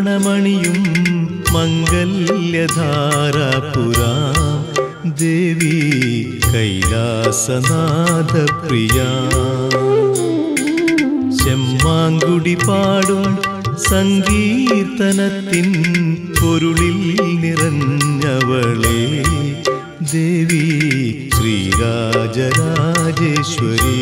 മണിഭൂഷണമണിയും മംഗല്യധാരാപുരാം ദേവി കൈലാസനാഥപ്രിയ ചെമ്മാങ്കുടി പാടും സങ്കീർത്തനത്തിൻ പൊരുളിൽ നിറഞ്ഞവളെ ദേവി ശ്രീരാജരാജേശ്വരി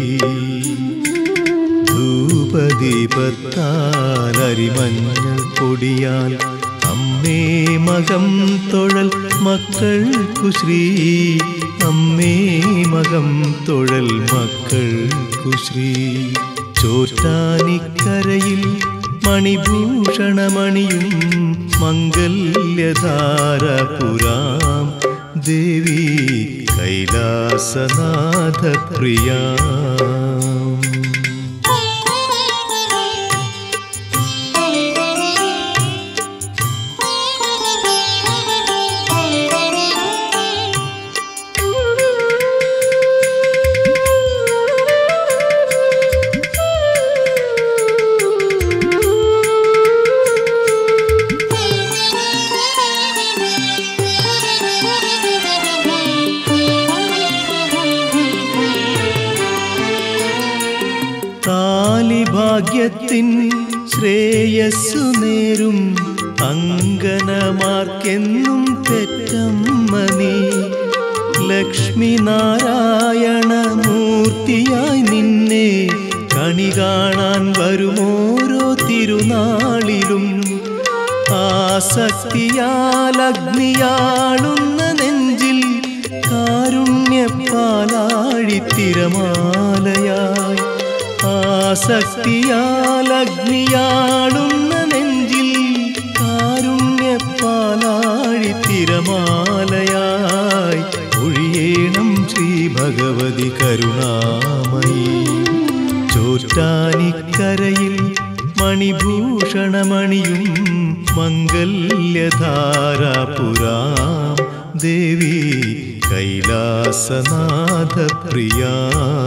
ധൂപദീപത്താൽ അരിമഞ്ഞൾ പൊടിയാൽ അമ്മേ മകം തൊഴൽ മക്കൾക്കു ശ്രീ അമ്മേ മകം തൊഴൽ മക്കൾക്കു ശ്രീ ചോറ്റാനിക്കരയിൽ മണിഭൂഷണമണിയും മംഗല്യധാരപുരാം ദേവി കൈലാസനാഥപ്രിയ താലിഭാഗ്യത്തിൻ ശ്രേയസ്സു നേരും അങ്കനമാർക്കെന്നും പെറ്റമ്മ നീ ലക്ഷ്മി നാരായണ മൂർത്തിയായി നിന്നെ കണി കാണാൻ വരുമോരോ തിരുനാളിലും ആസക്തിയാൽ അഗ്നിയാളുന്ന നെഞ്ചിൽ കാരുണ്യപ്പാലാഴിത്തിരമാലയായി ആസക്തിയാൽ അഗ്നിയാളുന്ന നെഞ്ചിൽ കാരുണ്യപ്പാലാഴിത്തിരമാലയായി ഒഴിയേണം ശ്രീ ഭഗവതി കരുണാമയി ചോറ്റാനിക്കരയിൽ മണിഭൂഷണമണിയും മംഗല്യധാരാപുരാം ദേവി കൈലാസനാഥപ്രിയ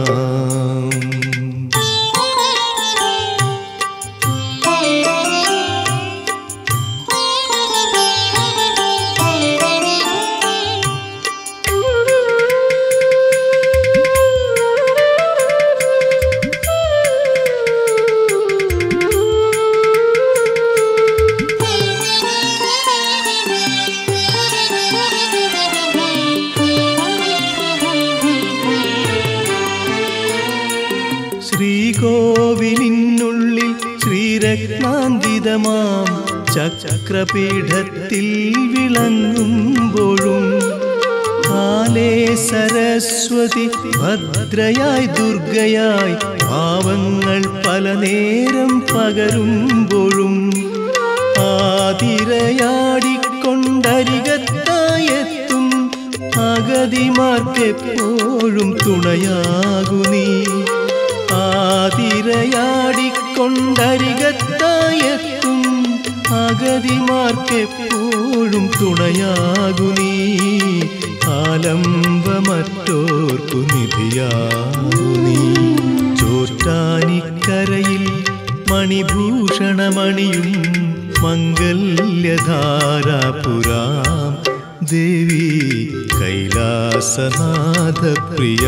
ശ്രീകോവിലിനുള്ളിൽ ശ്രീരത്നാന്തിതമാം ചക്രപീഠത്തിൽ വിളങ്ങുമ്പോഴും കാലേ സരസ്വതി ഭദ്രയായി ദുർഗയായി ഭാവങ്ങൾ പല നേരം പകരുമ്പോഴും ആതിരയാടിക്കൊണ്ടരികത്തായെത്തും അഗതിമാർക്കെപ്പോഴും തുണയാകു നീ ആതിരയാടിക്കൊണ്ടരികത്തായെത്തും അഗതിമാർക്കെപ്പോഴും തുണയാകു നീ ആലംബമറ്റോർക്കു നിധിയാകു നീ ചോറ്റാനിക്കരയിൽ മണിഭൂഷണമണിയും മംഗല്യധാരാപുരാം ദേവി കൈലാസനാഥപ്രിയ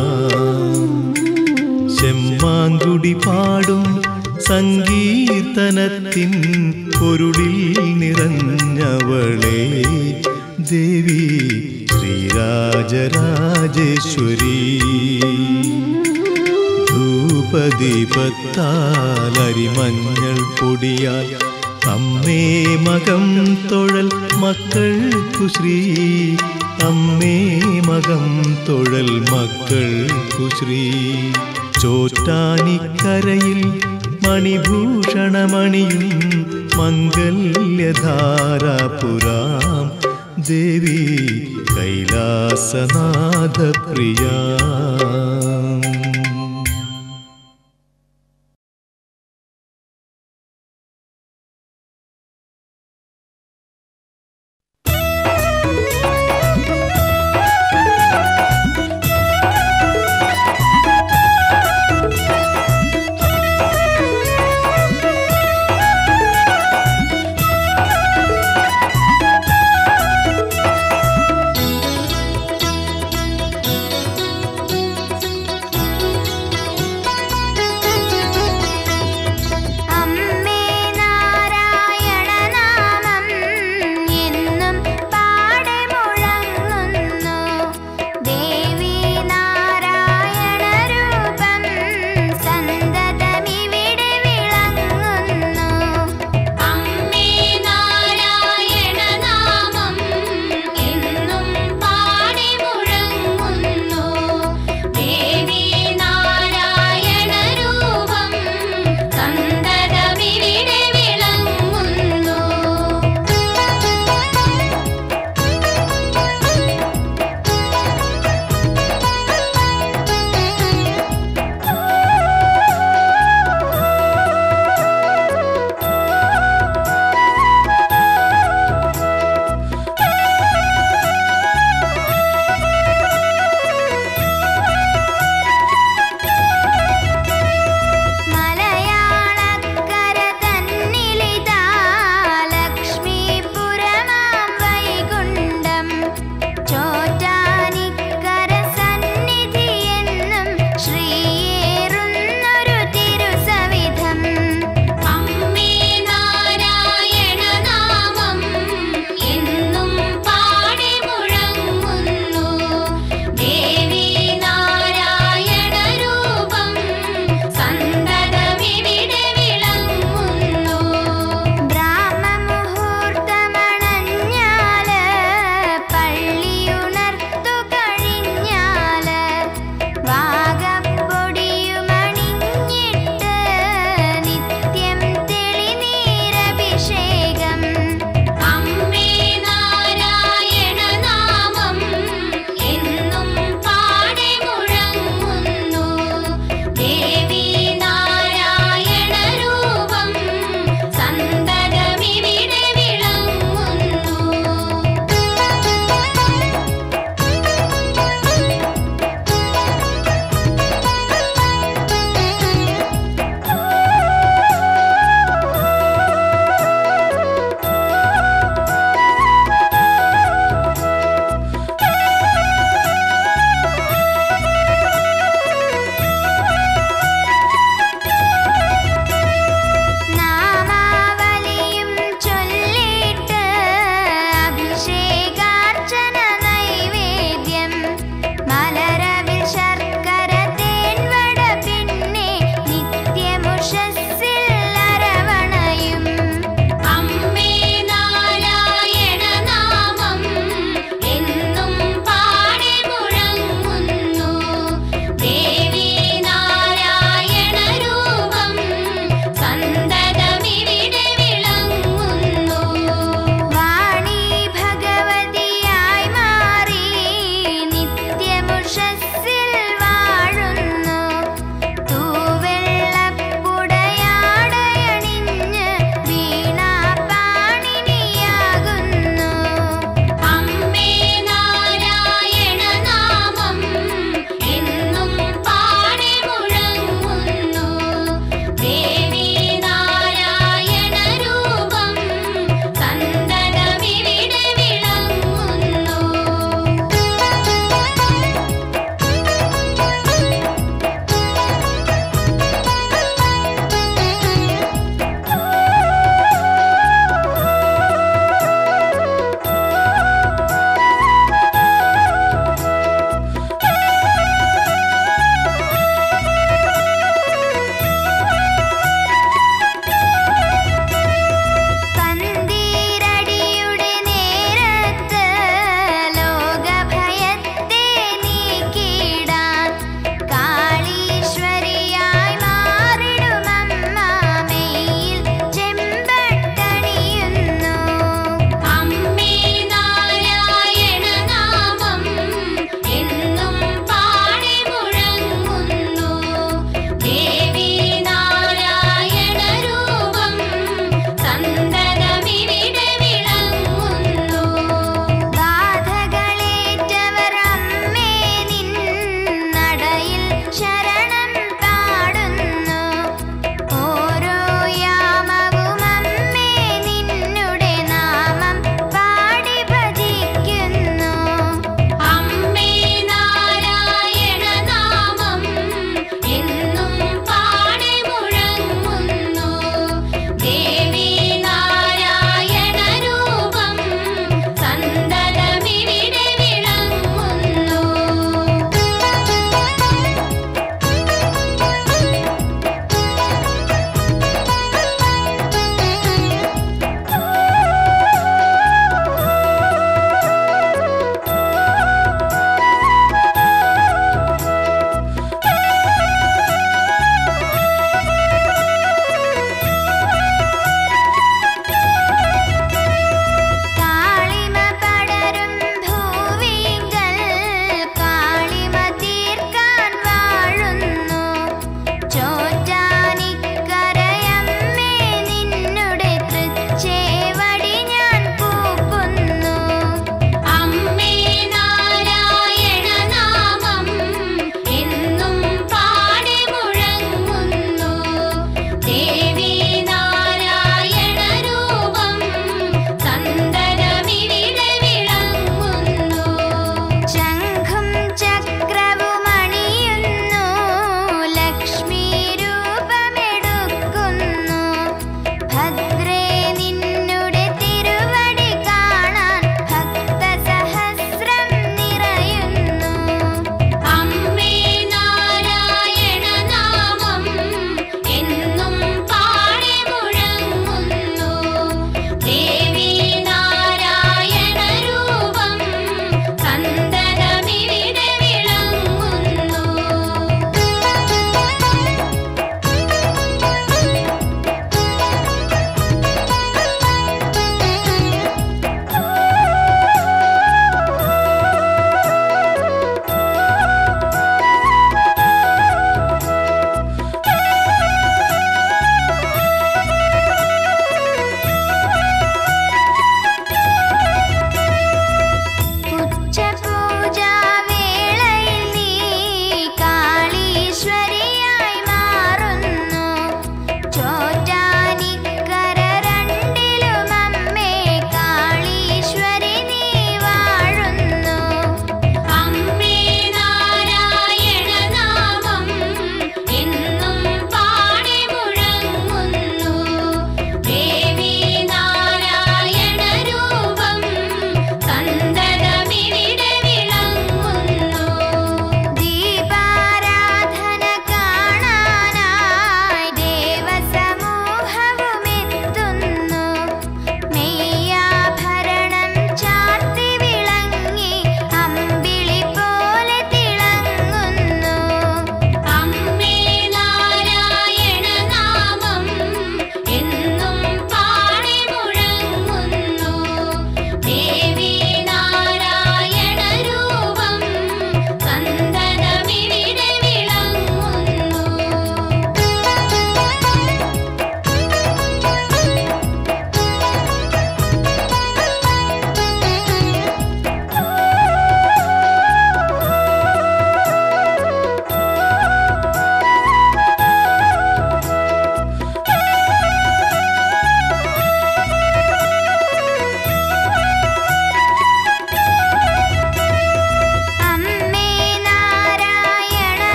ചെമ്മാങ്കുടി പാടും സങ്കീർത്തനത്തിൻ പൊരുളിൽ നിറഞ്ഞവളെ ദേവി ശ്രീരാജരാജേശ്വരി ധൂപദീപത്താലരിമഞ്ഞൾ പൊടിയാൽ അമ്മേ മകം തൊഴൽ മക്കൾക്കു ശ്രീ അമ്മേ മകം തൊഴൽ മക്കൾക്കു ശ്രീ ചോറ്റാനിക്കരയിൽ മണിഭൂഷണമണിയും മംഗല്യധാരാപുരാം ദേവി കൈലാസനാഥപ്രിയ ും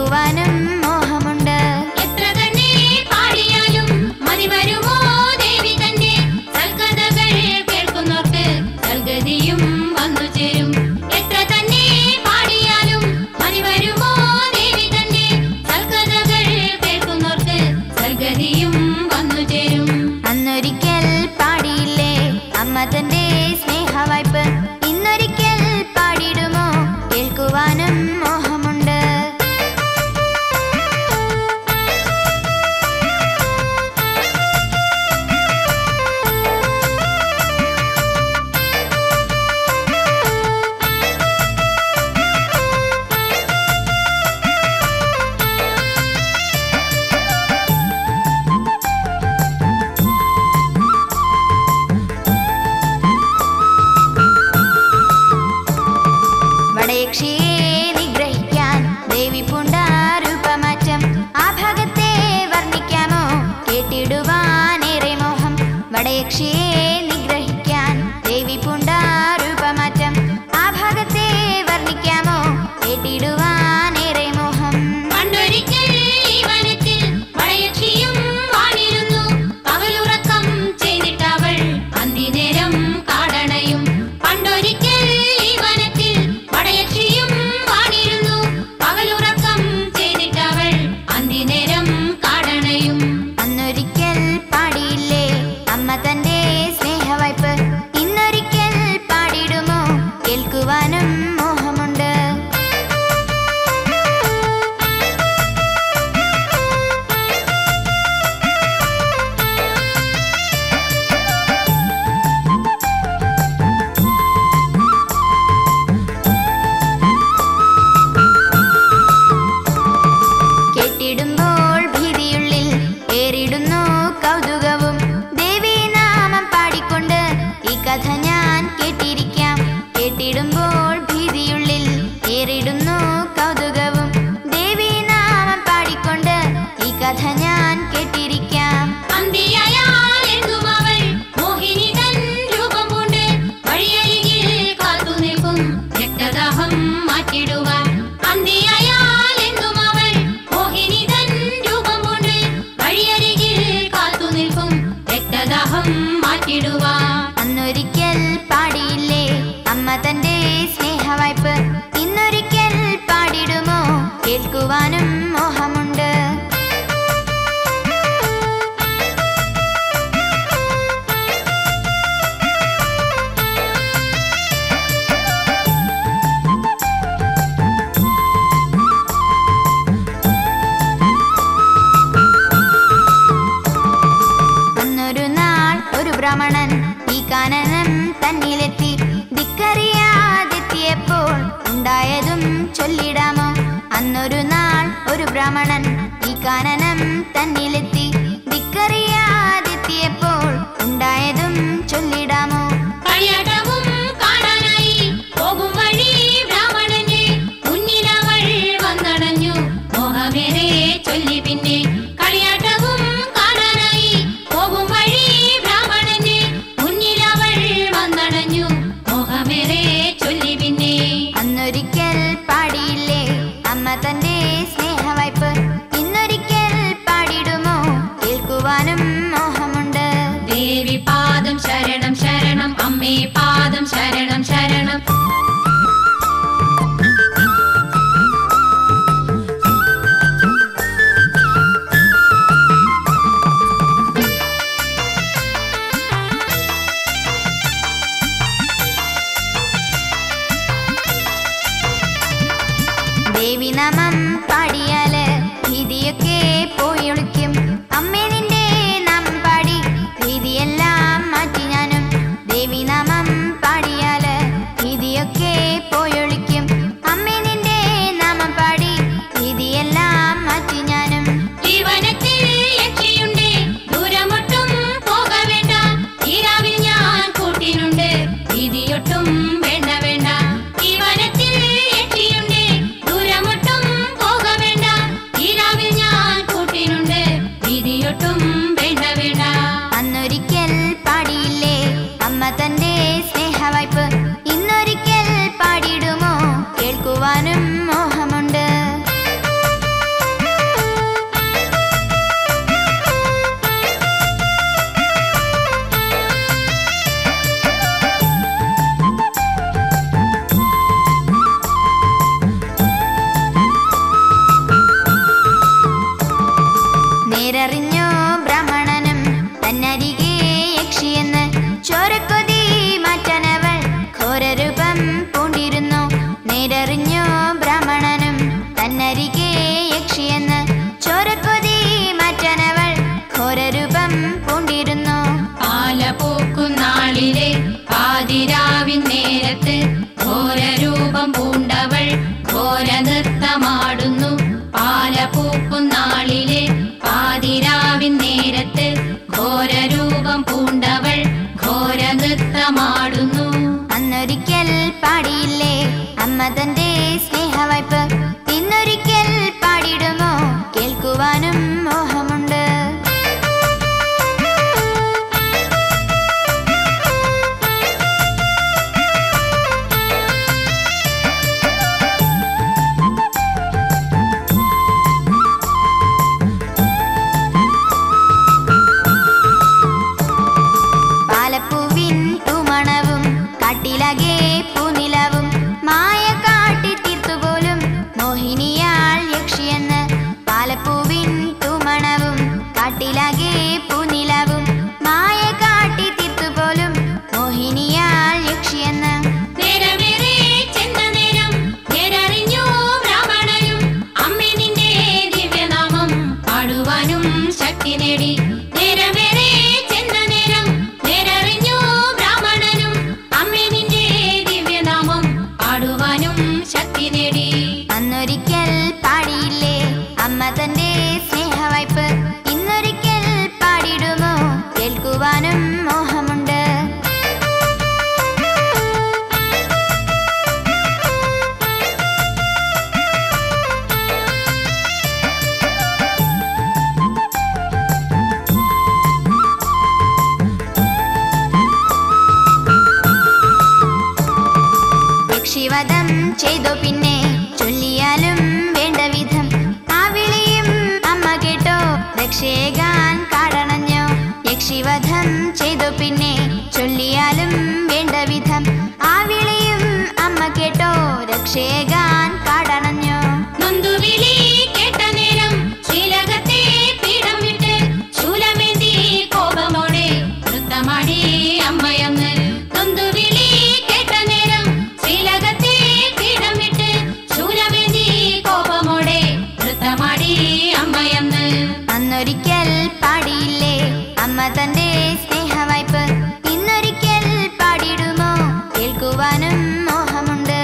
കേൾക്കുവാനും മോഹമുണ്ട് എത്ര തന്നെ പാടിയാലും മതി വരുമോ ദേവി തന്റെ സൽക്കഥകൾ കേൾക്കുന്നവർക്ക് സൽഗതിയും വന്നു ചേരും എത്ര തന്നെ പാടിയാലും മതി വരുമോ ദേവി തന്റെ സൽക്കഥകൾ കേൾക്കുന്നവർക്ക് സൽഗതിയും വന്നു ചേരും അന്നൊരിക്കൽ പാടിയില്ലേ അമ്മ തന്റെ സ്നേഹവായ്പ് ഇന്നൊരിക്കൽ പാടിയിടുമോ കേൾക്കുവാനും മോഹമുണ്ട് വടയക്ഷിയെ നിഗ്രഹിക്കാൻ ദേവി പൂണ്ട രൂപമാറ്റം ആ ഭാഗത്തെ വർണ്ണിക്കാമോ കേട്ടിടുവാനേറെ മോഹം വടയക്ഷിയെ നിഗ്രഹിക്കാൻ ദേവി പൂണ്ട രൂപമാറ്റം ആ ഭാഗത്തെ വർണ്ണിക്കാമോ കേട്ടിടുവാനേറെ മോഹം പണ്ടൊരിക്കൽ ഈ വനത്തിൽ വടയക്ഷിയും വാണിരുന്നു പകലുറക്കം ചെയ്തിട്ടവൾ അന്തിനേരം കാടണയും പണ്ടൊരിക്കൽ ഈ വനത്തിൽ വടയക്ഷിയും വാണിരുന്നു പകലുറക്കം ചെയ്തിട്ടവൾ അന്തിനേരം കാടണയും അന്നൊരിക്കൽ പാടിയില്ലേ അമ്മ തന്റെ സ്നേഹവായ്പ് ഇന്നൊരിക്കൽ പാടിയിടുമോ കേൾക്കുവാനും മോഹമുണ്ട് കേട്ടിടുമ്പോൾ ഭീതിയുള്ളിൽ ഏറിടുന്നു കൗതുകവും ദേവി നാമം പാടിക്കൊണ്ട് ഈ കഥ ഞാൻ കേട്ടിരിക്കാം കേട്ടിടുമ്പോൾ ഭീതിയുള്ളിൽ ഏറിടുന്നു കൗതുകവും ദേവി നാമം പാടിക്കൊണ്ട് ഈ കഥ ഞാൻ കേട്ടിരിക്കാം അന്തിയായാൽ എന്നും അവൾ മോഹിനി തൻ രൂപം പൂണ്ട് വഴിയരികിൽ കാത്തു നിൽക്കും രക്തദാഹം മാറ്റിടുവാൻ അന്തിയായാൽ എന്നും അവൾ മോഹിനി തൻ രൂപം പൂണ്ട് വഴിയരികിൽ കാത്തു നിൽക്കും രക്തദാഹം മാറ്റിടുവാൻ അന്നൊരിക്കൽ പാടിയില്ലേ അമ്മ തന്റെ സ്നേഹവായ്പ് ഇന്നൊരിക്കൽ പാടിടുമോ കേൾക്കുവാനും മോഹമുണ്ട് അന്നൊരു നാൾ ഒരു ബ്രാഹ്മണൻ ഈ കാനനം തന്നിലെത്തി ധിക്കറിയാതെത്തിയപ്പോൾ ഉണ്ടായതും ചൊല്ലിടാമോ അന്നൊരു നാൾ ഒരു ബ്രാഹ്മണൻ ഈ കാനനം തന്നിലെത്തി ധിക്കറിയാതെത്തിയപ്പോൾ ഉണ്ടായതും ചൊല്ലിടാമോ കളിയാട്ടവും കാണാനായി പോകും വഴി ബ്രാഹ്മണന്റെ മുന്നിലവൾ വന്നടഞ്ഞു മോഹമേറെ ചൊല്ലി പിന്നെ കളിയാട്ടവും കാണാനായി പോകും വഴി ബ്രാഹ്മണന്റെ മുന്നിലവൾ വന്നടഞ്ഞു മോഹമേറെ ചൊല്ലി പിന്നെ അന്നൊരിക്കൽ പാടിയില്ലേ അമ്മ തന്റെ സ്നേഹവായ്പ് ഇന്നൊരിക്കൽ പാടിടുമോ കേൾക്കുവാനും മോഹമുണ്ട് ദേവി പാദം ശരണം ശരണം അമ്മേ പാദം ശരണം ശരണം തന്റെ സ്നേഹവായ്പ് ഇന്നൊരിക്കൽ പാടിടുമോ കേൾക്കുവാനും മോഹമുണ്ട് യക്ഷിവധം ചെയ്തു പിന്നെ ചൊല്ലിയാലും വേണ്ട വിധം ആ വിളിയും അമ്മ കേട്ടോ രക്ഷേകാൻ കാടണഞ്ഞോ യക്ഷിവധം ചെയ്തു പിന്നെ ചൊല്ലിയാലും വേണ്ട വിധം ആ വിളിയും അമ്മ കേട്ടോ രക്ഷേകാൻ കാടണഞ്ഞോ നൊന്തുവിളി കേട്ട നേരം ശ്രീലകത്തെ പീഠം വിട്ട് ശൂലമേന്തി കോപമോടെ നൃത്തമാടി അമ്മയന്ന് നൊന്തുവിളി കേട്ട നേരം ശ്രീലകത്തെ പീഠം വിട്ട് ശൂലമേന്തി കോപമോടെ നൃത്തമാടി അമ്മയന്ന് അന്നൊരിക്കൽ പാടിയില്ലേ അമ്മ തന്റെ സ്നേഹവായ്പ് ഇന്നൊരിക്കൽ പാടിടുമോ കേൾക്കുവാനും മോഹമുണ്ട്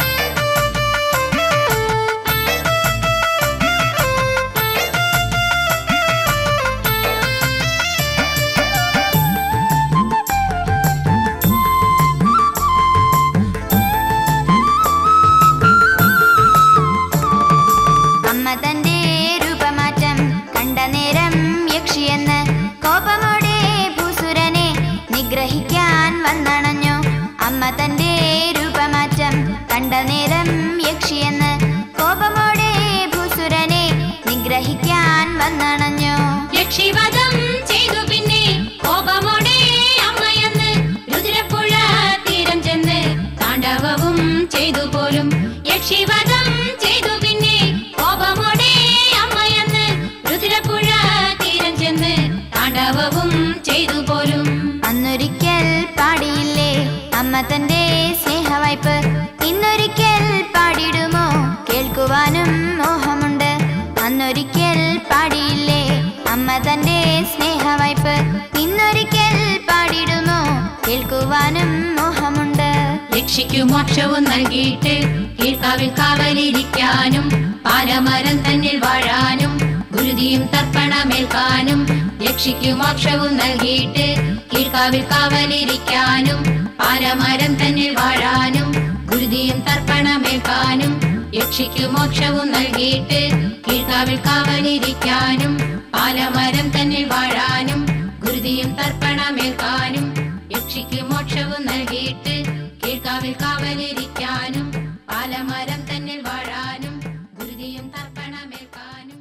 അമ്മ തന്റെ രൂപമാറ്റം കണ്ട നേരം യക്ഷിയെന്ന് കോപമോടെ ഭൂസുരനെ നിഗ്രഹിക്കാൻ വന്നണഞ്ഞു അമ്മ തന്റെ രൂപമാറ്റം കണ്ട നേരം യക്ഷിയെന്ന് കോപമോടെ ഭൂസുരനെ നിഗ്രഹിക്കാൻ വന്നണഞ്ഞു യക്ഷിവധം ചെയ്തു പിന്നെ കോപമോടെ അമ്മയെന്ന് രുദ്രപ്പുഴ തീരം ചെന്ന് താണ്ഡവവും ചെയ്തു പോലും യക്ഷിവധം ചെയ്തു പിന്നെ കോപമോടെ അമ്മയെന്ന് രുദ്രപ്പുഴ തീരം ചെന്ന് താണ്ഡവവും ചെയ്തു പോലും അന്നൊരിക്കൽ പാടിയില്ലേ അമ്മ തന്റെ സ്നേഹവായ്പ് ഇന്നൊരിക്കൽ പാടിടുമോ കേൾക്കുവാനും മോഹമുണ്ട് അന്നൊരിക്കൽ പാടിയില്ലേ അമ്മ തന്റെ സ്നേഹവായ്പ് ഇന്നൊരിക്കൽ പാടിടുമോ കേൾക്കുവാനും മോഹമുണ്ട് രക്ഷിക്കു മോക്ഷവും നൽകിയിട്ട് കീഴ്ക്കാവിൽ കാവലിരിക്കാനും പാലമരം തന്നിൽ വാഴാനും ഗുരുതിയും തർപ്പണമേൽക്കാനും രക്ഷിക്കു മോക്ഷവും നൽകിയിട്ട് കീഴ്ക്കാവിൽ കാവലിരിക്കാനും പാലമരം തന്നിൽ വാഴാനും ഗുരുതിയും തർപ്പണമേൽക്കാനും യക്ഷിക്കു മോക്ഷവും നൽകിയിട്ട് കീഴ്ക്കാവിൽ കാവലിരിക്കാനും പാലമരം തന്നിൽ വാഴാനും ഗുരുതിയും തർപ്പണമേൽക്കാനും യക്ഷിക്ക് മോക്ഷവും നൽകിയിട്ട് കീഴ്ക്കാവിൽ കാവലിരിക്കാനും പാലമരം തന്നിൽ വാഴാനും ഗുരുതിയും തർപ്പണമേൽക്കാനും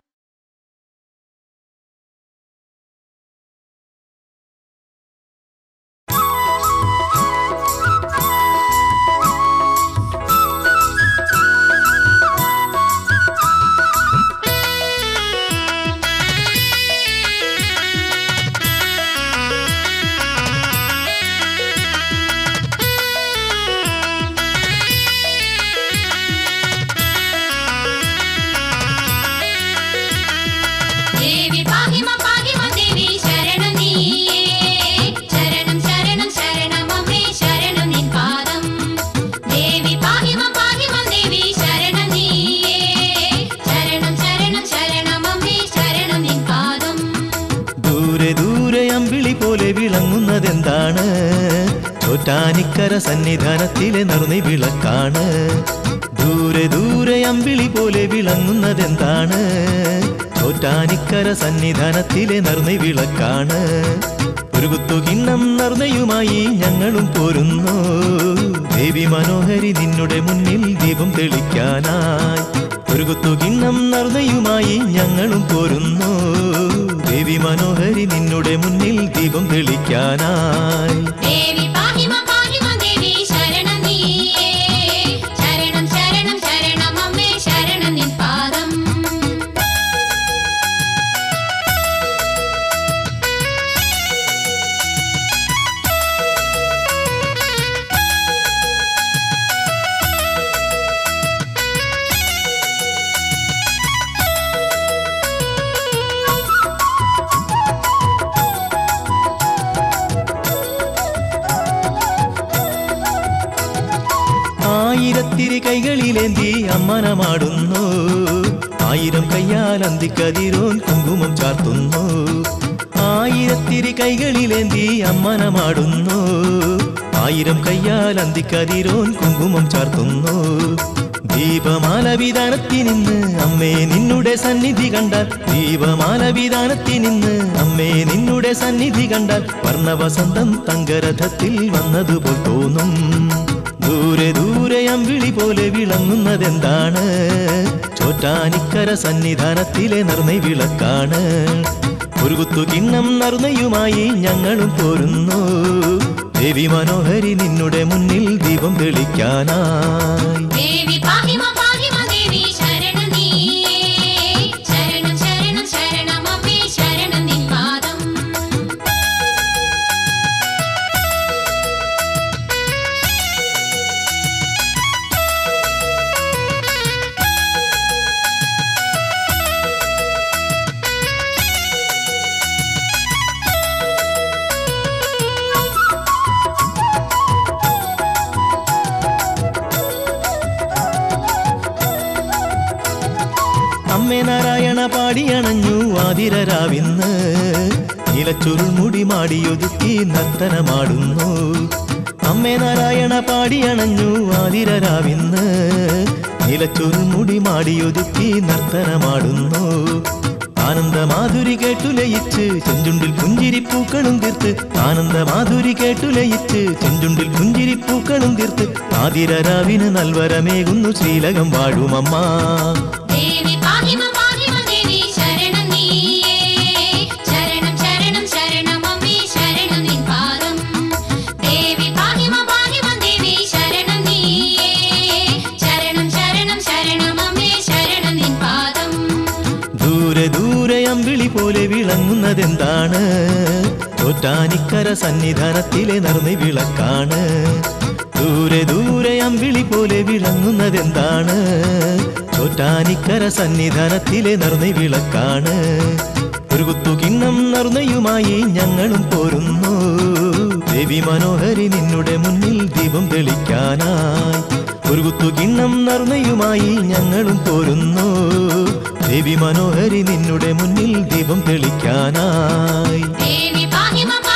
ദേവി പാഹിമ പാഹിമ ദേവി ശരണം നീയേ ശരണം ശരണം ശരണം അമ്മേ ശരണം നിൻ പാദം ദേവി പാഹിമ പാഹിമ ദേവി ശരണം നീയേ ശരണം ശരണം ശരണം അമ്മേ ശരണം നിൻ പാദം ദൂരെ ദൂരെ അമ്പിളി പോലെ വിളങ്ങുന്നതെന്താണ് ചോറ്റാനിക്കര സന്നിധാനത്തിലെ നിർണി വിളക്കാണ് ദൂരെ ദൂരെ അമ്പിളി പോലെ വിളങ്ങുന്നതെന്താണ് ചോറ്റാനിക്കര സന്നിധാനത്തിലെ നിർണി വിളക്കാണ് ഒരു കുത്തുകിണ്ണം നർണയുമായി ഞങ്ങളും പോരുന്നു ദേവി മനോഹരി നിന്നുടെ മുന്നിൽ ദീപം തെളിക്കാനായി ഒരു കുത്തുകിണ്ണം നർണയുമായി ഞങ്ങളും പോരുന്നു ദേവി മനോഹരി നിന്നുടെ മുന്നിൽ ദീപം തെളിക്കാനായി ദേവി പാഹിമ പാഹിമ ദേവി ശരണം നീയേ ശരണം ശരണം ശരണം അമ്മേ ശരണം നിൻ പാദം ആയിരത്തിരി കൈകളിലേന്തി അമ്മനമാടുന്നു ആയിരം കയ്യാൽ അന്തിക്കതിരോൻ കുങ്കുമം ചാർത്തുന്നു ആയിരത്തിരി കൈകളിലേന്തി അമ്മനമാടുന്നു ആയിരം കയ്യാൽ അന്തിക്കതിരോൻ കുങ്കുമം ചാർത്തുന്നു ദീപമാല വിധാനത്തിനിന്ന് അമ്മേ നിന്നുടെ സന്നിധി കണ്ടാൽ ദീപമാല വിധാനത്തിനിന്ന് അമ്മേ നിന്നുടെ സന്നിധി കണ്ടാൽ വർണ്ണവസന്തം തങ്കരഥത്തിൽ വന്നതുപോൽ തോന്നും ദൂരെ ദൂരെ അമ്പിളി പോലെ വിളങ്ങുന്നതെന്താണ് ചോറ്റാനിക്കര സന്നിധാനത്തിലെ നിർണയ വിളക്കാണ് ഒരു കുത്തു കിണ്ണം നറുനയുമായി ഞങ്ങളും പോരുന്നു ദേവി മനോഹരി നിന്നുടെ മുന്നിൽ ദീപം തെളിക്കാനായി ദേവി പാഹിമ പാഹിമ ദേവി ശരണം നീയേ ശരണം ശരണം ശരണം അമ്മേ ശരണം നിൻ പാദം അമ്മേ നാരായണ പാടിയണഞ്ഞു ആതിരരാവിന്ന് നിലച്ചുരുൾ മുടി മാടിയൊതുക്കി നർത്തനമാടുന്നു അമ്മേ നാരായണ പാടിയണഞ്ഞു ആതിരരാവിന്ന് നിലച്ചുരുൾ മുടി മാടിയൊതുക്കി നർത്തനമാടുന്നു ആനന്ദമാധുരി കേട്ടുലയിച്ച് ചെഞ്ചുണ്ടിൽ പുഞ്ചിരിപ്പൂക്കളും തീർത്ത് ആനന്ദമാധുരി കേട്ടുലയിച്ച് ചെഞ്ചുണ്ടിൽ പുഞ്ചിരിപ്പൂക്കളും തീർത്ത് ആതിരരാവിന് നൽവരമേകുന്നു ശ്രീലകം വാഴുമമ്മ ദേവി പാഹിമ പാഹിമ ദേവി ശരണം നീയേ ശരണം ശരണം ശരണം അമ്മേ ശരണം നിൻ പാദം ദേവി പാഹിമ പാഹിമ ദേവി ശരണം നീയേ ശരണം ശരണം ശരണം അമ്മേ ശരണം നിൻ പാദം ദൂരെ ദൂരെ അമ്പിളി പോലെ വിളങ്ങുന്നതെന്താണ് ചോറ്റാനിക്കര സന്നിധാനത്തിലെ നിർണി വിളക്കാണ് ദൂരെ ദൂരെ അമ്പിളി പോലെ വിളങ്ങുന്നതെന്താണ് ചോറ്റാനിക്കര സന്നിധാനത്തിലെ നിർണി വിളക്കാണ് ഒരു കുത്തു കിണ്ണം നറുനയുമായി ഞങ്ങളും പോരുന്നു ദേവി മനോഹരി നിന്നുടെ മുന്നിൽ ദീപം തെളിക്കാനായി ഒരു കുത്തു കിണ്ണം നറുനയുമായി ഞങ്ങളും പോരുന്നു ദേവി മനോഹരി നിന്നുടെ മുന്നിൽ ദീപം തെളിക്കാനായി ദേവി പാഹിമ